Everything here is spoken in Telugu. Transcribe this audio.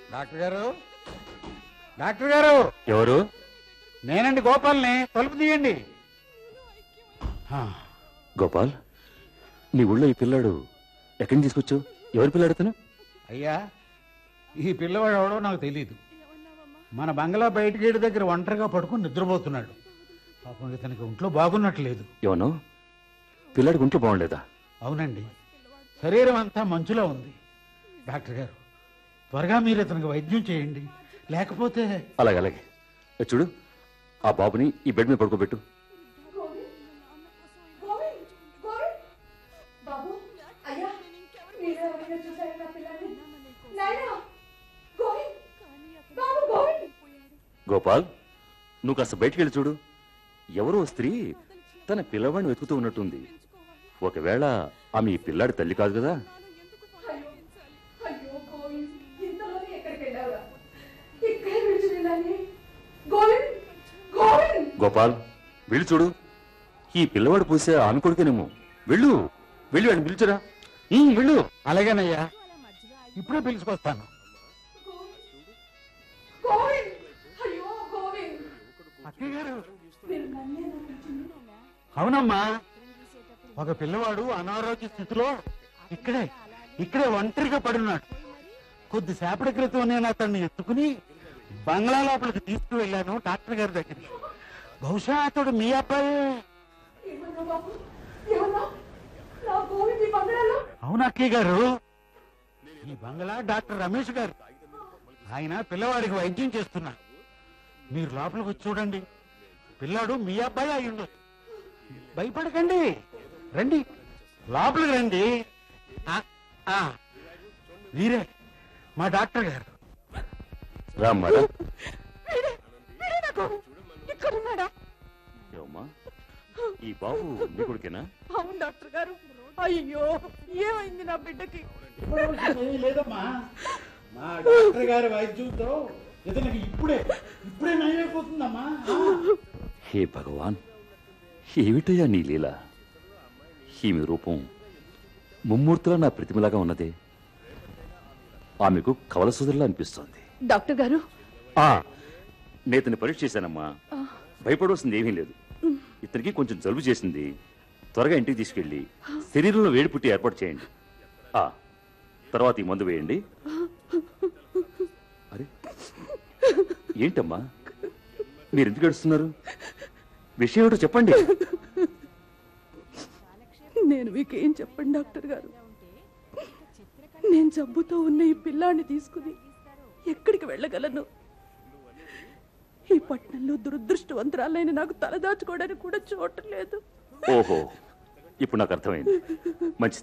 డాక్టర్ గారు డాక్టర్ గారు ఎవరు నేనండి గోపాల్ని తలుపు తీయండి ఆ, గోపాల్ నీ ఊళ్ళో ఈ పిల్లాడు ఎక్కడి నుంచి తీసుకొచ్చావు ఎవరి పిల్లాడు అతను అయ్యా ఈ పిల్లవాడు ఎవడో నాకు తెలియదు మన బంగ్లా బయట గేటు దగ్గర ఒంటరిగా పడుకుని నిద్రపోతున్నాడు పాపం ఇతనికి ఒంట్లో బాగున్నట్లేదు ఏమను పిల్లాడికి ఒంట్లో బాగుండేదా అవునండి శరీరం అంతా మంచులో ఉంది డాక్టర్ గారు త్వరగా మీరు ఇతనికి వైద్యం చేయండి లేకపోతే అలాగే అలాగే ఏ చూడు ఆ బాబుని ఈ బెడ్ మీద పడుకోబెట్టు గోవింద్ గోవింద్ బాబు అయ్యా మీరెవరైనా చూసారా నా పిల్లని నాయనా గోవింద్ బాబు గోవింద్ గోపాల్ నువ్వు కాస్త బయటికి వెళ్ళి చూడు ఎవరో స్త్రీ తన పిల్లవాడిని వెతుకుతూ ఉన్నట్టుంది ఒకవేళ ఆమె ఈ పిల్లాడి తల్లి కాదు కదా అయ్యో అయ్యో గోవింద్ ఇంతలోనే ఎక్కడికి వెళ్ళావురా ఇక్కడే విడిచి వెళ్ళాలి గోవింద్ గోవింద్ గోపాల్ వెళ్ళి చూడు ఈ పిల్లవాడు పూసే ఆమె కొడుకేనేమో వెళ్ళు వెళ్ళి వాడిని పిలిచురా ఉమ్, వెళ్ళు అలాగేనయ్యా ఇప్పుడే పిలుచుకొస్తాను గోవింద్ అయ్యో గోవింద్ అక్కయ్య గారు మీరు నన్నేనా పిలిచింది అవునమ్మా ఒక పిల్లవాడు అనారోగ్య స్థితిలో ఇక్కడే ఇక్కడే ఒంటరిగా పడున్నాడు కొద్దిసేపటి క్రితం నేను అతన్ని ఎత్తుకుని బంగ్లా లోపలికి తీసుకువెళ్ళాను డాక్టర్ గారి దగ్గరికి బహుశా అతడు మీ అబ్బాయే ఏమన్నా బాబు ఏమన్నా నా గోవింద్ ఈ బంగాళాలో అవును అక్కయ్య గారు ఈ బంగ్లా డాక్టర్ రమేష్ గారు ఆయన పిల్లవాడికి వైద్యం చేస్తున్నారు మీరు లోపలికి వచ్చి చూడండి పిల్లాడు మీ అబ్బాయి అయి ఉండొచ్చు భయపడకండి రండి లోపలికి రండి ఆ, ఆ, వీరే మా డాక్టర్ గారు రామ్మా వీడే వీడేనా గోవింద్ ఇక్కడున్నాడా ఏమమ్మా ఈ బాబు నీ కొడుకేనా అవును డాక్టర్ గారు అయ్యో ఏమైంది నా బిడ్డకి లేదమ్మా మా డాక్టర్ గారి వైద్యంతో ఇతనికి ఇప్పుడే ఇప్పుడే నయమైపోతుందమ్మా హే భగవాన్ ఏమిటయ్యా నీ లీల ఈమె రూపం ముమ్మూర్తులా నా ప్రతిమలాగా ఉన్నదే ఆమెకు కవల సుధుల్లా అనిపిస్తోంది డాక్టర్ గారు ఆ నేతని పరీక్ష చేశానమ్మా భయపడవలసింది ఏమీ లేదు ఇతనికి కొంచెం జలుబు చేసింది త్వరగా ఇంటికి తీసుకెళ్ళి శరీరంలో వేడి పుట్టి ఏర్పాటు చేయండి ఆ తర్వాత ఈ మందు వేయండి అరే ఏంటమ్మా మీరు ఎందుకు ఏడుస్తున్నారు విషయం ఏమిటో చెప్పండి నేను మీకేం చెప్పండి డాక్టర్ గారు నేను జబ్బుతో ఉన్న ఈ పిల్లాన్ని తీసుకుని ఎక్కడికి వెళ్ళగలను ఈ పట్టణంలో దురదృష్టవంతరాలైన నాకు తలదాచుకోవడానికి కూడా చోటు లేదు ఓహో ఇప్పుడు నాకు అర్థమైంది మంచిది